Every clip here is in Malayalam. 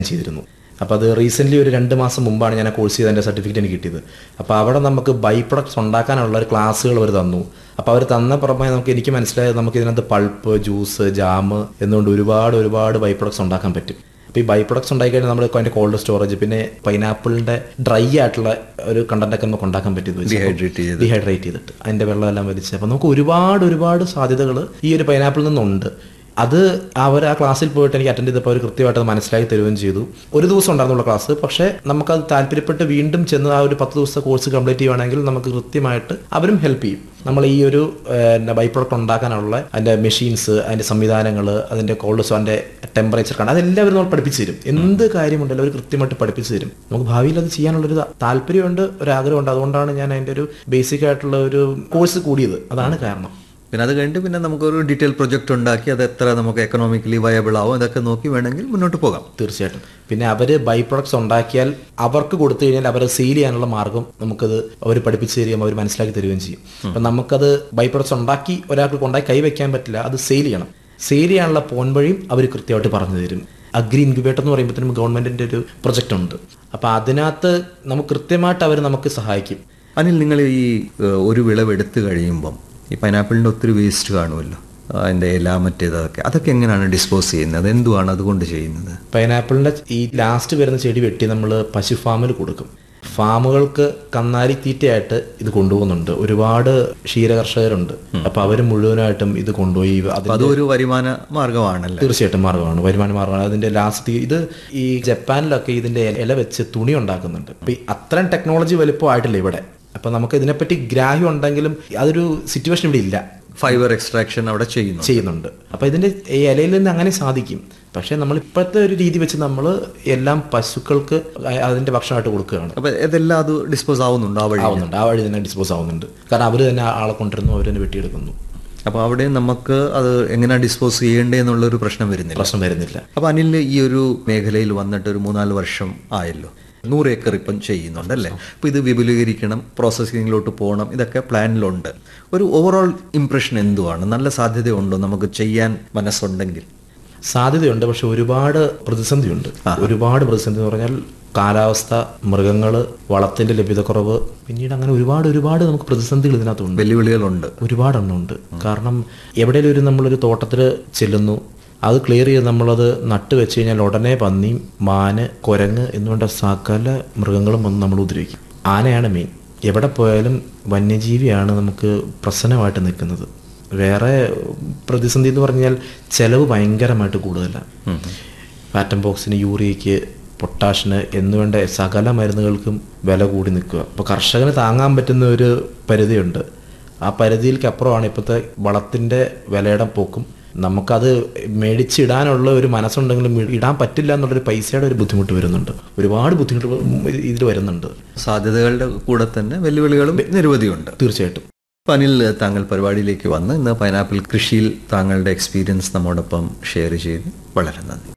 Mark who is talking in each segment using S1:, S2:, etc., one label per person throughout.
S1: ചെയ്തിരുന്നു അപ്പോൾ അത് റീസെൻ്റ്ലി ഒരു രണ്ട് മാസം മുമ്പാണ് ഞാൻ ആ കോഴ്സ് ചെയ്ത് എൻ്റെ സർട്ടിഫിക്കറ്റ് എനിക്ക് കിട്ടിയത് അപ്പോൾ അവിടെ നമുക്ക് ബൈ പ്രൊഡക്ട്സ് ഉണ്ടാക്കാനുള്ള ഒരു ക്ലാസ്സുകൾ അവർ തന്നു അപ്പോൾ അവർ തന്ന പുറമെ നമുക്ക് എനിക്ക് മനസ്സിലായത് നമുക്ക് ഇതിനകത്ത് പൾപ്പ് ജ്യൂസ് ജാം എന്നുകൊണ്ട് ഒരുപാട് ഒരുപാട് ബൈ പ്രൊഡക്ട്സ് ഉണ്ടാക്കാൻ പറ്റും അപ്പോൾ ഈ ബൈ പ്രൊഡക്ട്സ് ഉണ്ടായി കഴിഞ്ഞാൽ നമ്മൾ അതിൻ്റെ കോൾഡ് സ്റ്റോറേജ് പിന്നെ പൈനാപ്പിളിൻ്റെ ഡ്രൈ ആയിട്ടുള്ള ഒരു കണ്ടന്റ് ഒക്കെ നമുക്ക് ഉണ്ടാക്കാൻ പറ്റും
S2: Dehydrate ചെയ്ത്.
S1: ഡീഹൈഡ്രേറ്റ് ചെയ്തിട്ട് അതിൻ്റെ വെള്ളമെല്ലാം വലിച്ച് അപ്പോൾ നമുക്ക് ഒരുപാട് ഒരുപാട് സാധ്യതകൾ ഈ ഒരു പൈനാപ്പിളിൽ നിന്നുണ്ട് അത് അവർ ആ ക്ലാസ്സിൽ പോയിട്ട് എനിക്ക് അറ്റൻഡ് ചെയ്തപ്പോൾ അവർ കൃത്യമായിട്ട് അത് മനസ്സിലാക്കി തരുകയും ചെയ്തു ഒരു ദിവസം ഉണ്ടായിരുന്നുള്ള ക്ലാസ് പക്ഷേ നമുക്കത് താല്പര്യപ്പെട്ട് വീണ്ടും ചെന്ന് ആ ഒരു പത്ത് ദിവസത്തെ കോഴ്സ് കംപ്ലീറ്റ് ചെയ്യുവാണെങ്കിൽ നമുക്ക് കൃത്യമായിട്ട് അവരും ഹെൽപ്പ് ചെയ്യും നമ്മൾ ഈ ഒരു ബൈ പ്രോഡക്റ്റ് ഉണ്ടാക്കാനുള്ള അതിൻ്റെ മെഷീൻസ് അതിൻ്റെ സംവിധാനങ്ങൾ അതിൻ്റെ കോൾഡ് അതിൻ്റെ ടെമ്പറേച്ചർ കാണാൻ അതെല്ലാം അവർ നമ്മൾ പഠിപ്പിച്ചു തരും എന്ത് കാര്യമുണ്ടല്ലോ അവർ കൃത്യമായിട്ട് പഠിപ്പിച്ചു തരും നമുക്ക് ഭാവിയിൽ അത് ചെയ്യാനുള്ളൊരു താ- താല്പര്യമുണ്ട് ഒരു ആഗ്രഹമുണ്ട് അതുകൊണ്ടാണ് ഞാൻ അതിൻ്റെ ഒരു ബേസിക് ആയിട്ടുള്ള ഒരു കോഴ്സ് കൂടിയത് അതാണ് കാരണം
S2: പിന്നെ അത് കഴിഞ്ഞിട്ട് പിന്നെ നമുക്കൊരു ഡീറ്റെയിൽ പ്രൊജക്റ്റ് ഉണ്ടാക്കി അത് എത്ര നമുക്ക് എക്കണോമിക്കലി വയബിൾ ആവും ഇതൊക്കെ നോക്കി വേണമെങ്കിൽ മുന്നോട്ട് പോകാം
S1: തീർച്ചയായിട്ടും പിന്നെ അവർ ബൈ പ്രൊഡക്ട്സ് ഉണ്ടാക്കിയാൽ അവർക്ക് കൊടുത്തു കഴിഞ്ഞാൽ അവരെ സെയിൽ ചെയ്യാനുള്ള മാർഗം നമുക്കത് അവർ പഠിപ്പിച്ചു തരികയും അവർ മനസ്സിലാക്കി തരികയും ചെയ്യും അപ്പം നമുക്കത് ബൈ പ്രൊഡക്ട്സ് ഉണ്ടാക്കി ഒരാൾക്ക് കൊണ്ടായി കൈവയ്ക്കാൻ പറ്റില്ല അത് സെയിൽ ചെയ്യണം സെയിൽ ചെയ്യാനുള്ള പോൺ വഴിയും അവർ കൃത്യമായിട്ട് പറഞ്ഞു തരും അഗ്രി ഇൻക്യുബേറ്റർ എന്ന് പറയുമ്പോഴത്തേനും ഗവൺമെന്റിന്റെ ഒരു പ്രൊജക്റ്റ് ഉണ്ട് അപ്പോൾ അതിനകത്ത് നമുക്ക് കൃത്യമായിട്ട് അവർ നമുക്ക് സഹായിക്കും
S2: അനിൽ നിങ്ങൾ ഈ ഏഹ്, ഒരു വിളവ് എടുത്തു കഴിയുമ്പം ഈ പൈനാപ്പിളിൻ്റെ ഒത്തിരി വേസ്റ്റ് കാണുമല്ലോ അതിൻ്റെ ഇല മറ്റേതൊക്കെ അതൊക്കെ എങ്ങനെയാണ് ഡിസ്പോസ് ചെയ്യുന്നത് എന്തുവാണ് അതുകൊണ്ട് ചെയ്യുന്നത്
S1: പൈനാപ്പിളിന്റെ ഈ ലാസ്റ്റ് വരുന്ന ചെടി വെട്ടി നമ്മൾ പശു ഫാമിൽ കൊടുക്കും ഫാമുകൾക്ക് കന്നാലി തീറ്റയായിട്ട് ഇത് കൊണ്ടുപോകുന്നുണ്ട് ഒരുപാട് ക്ഷീരകർഷകരുണ്ട് അപ്പൊ അവർ മുഴുവനായിട്ടും ഇത് കൊണ്ടുപോയി
S2: അപ്പൊ
S1: അതിന്
S2: അതൊരു വരുമാന മാർഗമാണല്ലേ
S1: തീർച്ചയായിട്ടും മാർഗമാണ് വരുമാന മാർഗമാണ് അതിന്റെ ലാസ്റ്റ് ഇത് ഈ ജപ്പാനിലൊക്കെ ഇതിന്റെ ഇല വെച്ച് തുണി ഉണ്ടാക്കുന്നുണ്ട് അപ്പൊ ഈ അത്രയും ടെക്നോളജി വലുപ്പമായിട്ടില്ല ഇവിടെ അപ്പൊ നമുക്ക് ഇതിനെപ്പറ്റി ഗ്രാഹ്യം ഉണ്ടെങ്കിലും അതൊരു സിറ്റുവേഷൻ ഇവിടെ ഇല്ല
S2: ഫൈബർ എക്സ്ട്രാക്ഷൻ അവിടെ ചെയ്യുന്നു
S1: ചെയ്യുന്നുണ്ട് അപ്പൊ ഇതിന്റെ ഈ ഇലയിൽ നിന്ന് അങ്ങനെ സാധിക്കും പക്ഷെ നമ്മൾ ഇപ്പോഴത്തെ ഒരു രീതി വെച്ച് നമ്മൾ എല്ലാം പശുക്കൾക്ക് അ- അതിന്റെ ഭക്ഷണമായിട്ട് കൊടുക്കുകയാണ്
S2: അപ്പൊ ഇതെല്ലാം അത് ഡിസ്പോസ് ആവുന്നുണ്ട് ആ വഴി
S1: ആവുന്നുണ്ട് ആ വഴി തന്നെ ഡിസ്പോസ് ആവുന്നുണ്ട് കാരണം അവർ തന്നെ ആളെ കൊണ്ടിരുന്നു അവർ തന്നെ വെട്ടിയെടുക്കുന്നു
S2: അപ്പൊ അവിടെ നമുക്ക് അത് എങ്ങനെ ഡിസ്പോസ് ചെയ്യേണ്ടേ എന്നുള്ളൊരു പ്രശ്നം വരുന്നില്ല
S1: പ്രശ്നം വരുന്നില്ല
S2: അപ്പൊ അനിൽ ഈ ഒരു മേഖലയിൽ വന്നിട്ട് ഒരു മൂന്നാല് വർഷം ആയല്ലോ നൂറ് ഏക്കർ ഇപ്പം ചെയ്യുന്നുണ്ട് അല്ലേ അപ്പൊ ഇത് വിപുലീകരിക്കണം പ്രോസസ്സിങ്ങിലോട്ട് പോകണം ഇതൊക്കെ പ്ലാനിലുണ്ട് ഒരു ഓവറോൾ ഇംപ്രഷൻ എന്തുവാണ് നല്ല സാധ്യതയുണ്ടോ നമുക്ക് ചെയ്യാൻ മനസ്സുണ്ടെങ്കിൽ
S1: സാധ്യതയുണ്ട് പക്ഷെ ഒരുപാട് പ്രതിസന്ധിയുണ്ട് ഒരുപാട് പ്രതിസന്ധി എന്ന് പറഞ്ഞാൽ കാലാവസ്ഥ മൃഗങ്ങൾ വളത്തിന്റെ ലഭ്യതക്കുറവ് പിന്നീട് അങ്ങനെ ഒരുപാട് ഒരുപാട് നമുക്ക് പ്രതിസന്ധികൾ ഇതിനകത്തുണ്ട്
S2: വെല്ലുവിളികളുണ്ട്
S1: ഒരുപാട് എണ്ണമുണ്ട് കാരണം എവിടെയെങ്കിലും ഒരു നമ്മളൊരു തോട്ടത്തിൽ ചെല്ലുന്നു അത് ക്ലിയർ ചെയ്ത് നമ്മളത് നട്ട് വെച്ച് കഴിഞ്ഞാൽ ഉടനെ പന്നി മാന് കുരങ്ങ് എന്നുകൊണ്ട് സകല മൃഗങ്ങളും വന്ന് നമ്മൾ ഉപദ്രവിക്കും ആനയാണ് മെയിൻ എവിടെ പോയാലും വന്യജീവിയാണ് നമുക്ക് പ്രശ്നമായിട്ട് നിൽക്കുന്നത് വേറെ പ്രതിസന്ധി എന്ന് പറഞ്ഞാൽ ചെലവ് ഭയങ്കരമായിട്ട് കൂടുതലാണ് പാറ്റൻ ബോക്സിന് യൂറിയയ്ക്ക് പൊട്ടാഷിന് എന്നുവേണ്ട സകല മരുന്നുകൾക്കും വില കൂടി നിൽക്കുക അപ്പോൾ കർഷകന് താങ്ങാൻ പറ്റുന്ന ഒരു പരിധിയുണ്ട് ആ പരിധിയിലേക്ക് അപ്പുറമാണ് ഇപ്പോഴത്തെ വളത്തിൻ്റെ വിലയുടെ പോക്കും നമുക്കത് മേടിച്ചിടാനുള്ള ഒരു മനസ്സുണ്ടെങ്കിലും ഇടാൻ പറ്റില്ല എന്നുള്ളൊരു പൈസയുടെ ഒരു ബുദ്ധിമുട്ട് വരുന്നുണ്ട് ഒരുപാട് ബുദ്ധിമുട്ട് ഇതിൽ വരുന്നുണ്ട്
S2: സാധ്യതകളുടെ കൂടെ തന്നെ വെല്ലുവിളികളും നിരവധിയുണ്ട്
S1: തീർച്ചയായിട്ടും
S2: അപ്പൊ അനിൽ താങ്കൾ പരിപാടിയിലേക്ക് വന്ന് ഇന്ന് പൈനാപ്പിൾ കൃഷിയിൽ താങ്കളുടെ എക്സ്പീരിയൻസ് നമ്മോടൊപ്പം ഷെയർ ചെയ്ത് വളരെ നന്ദി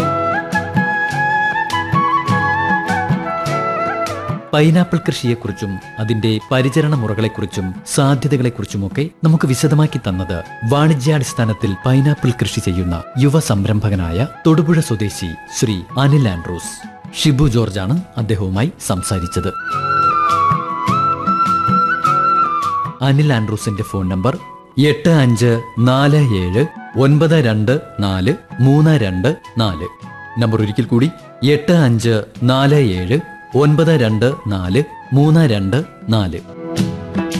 S3: പൈനാപ്പിൾ കൃഷിയെക്കുറിച്ചും അതിന്റെ പരിചരണ മുറകളെക്കുറിച്ചും സാധ്യതകളെക്കുറിച്ചുമൊക്കെ നമുക്ക് വിശദമാക്കി തന്നത് വാണിജ്യാടിസ്ഥാനത്തിൽ പൈനാപ്പിൾ കൃഷി ചെയ്യുന്ന യുവ സംരംഭകനായ തൊടുപുഴ സ്വദേശി ശ്രീ അനിൽ ആൻഡ്രൂസ് ഷിബു ജോർജാണ് അദ്ദേഹവുമായി സംസാരിച്ചത് അനിൽ ആൻഡ്രൂസിന്റെ ഫോൺ നമ്പർ എട്ട് അഞ്ച് നാല് ഏഴ് ഒൻപത് രണ്ട് നാല് മൂന്ന് രണ്ട് നാല് നമ്പർ ഒരിക്കൽ കൂടി എട്ട് അഞ്ച് നാല് ഏഴ് ഒൻപത് രണ്ട് നാല് മൂന്ന് രണ്ട് നാല്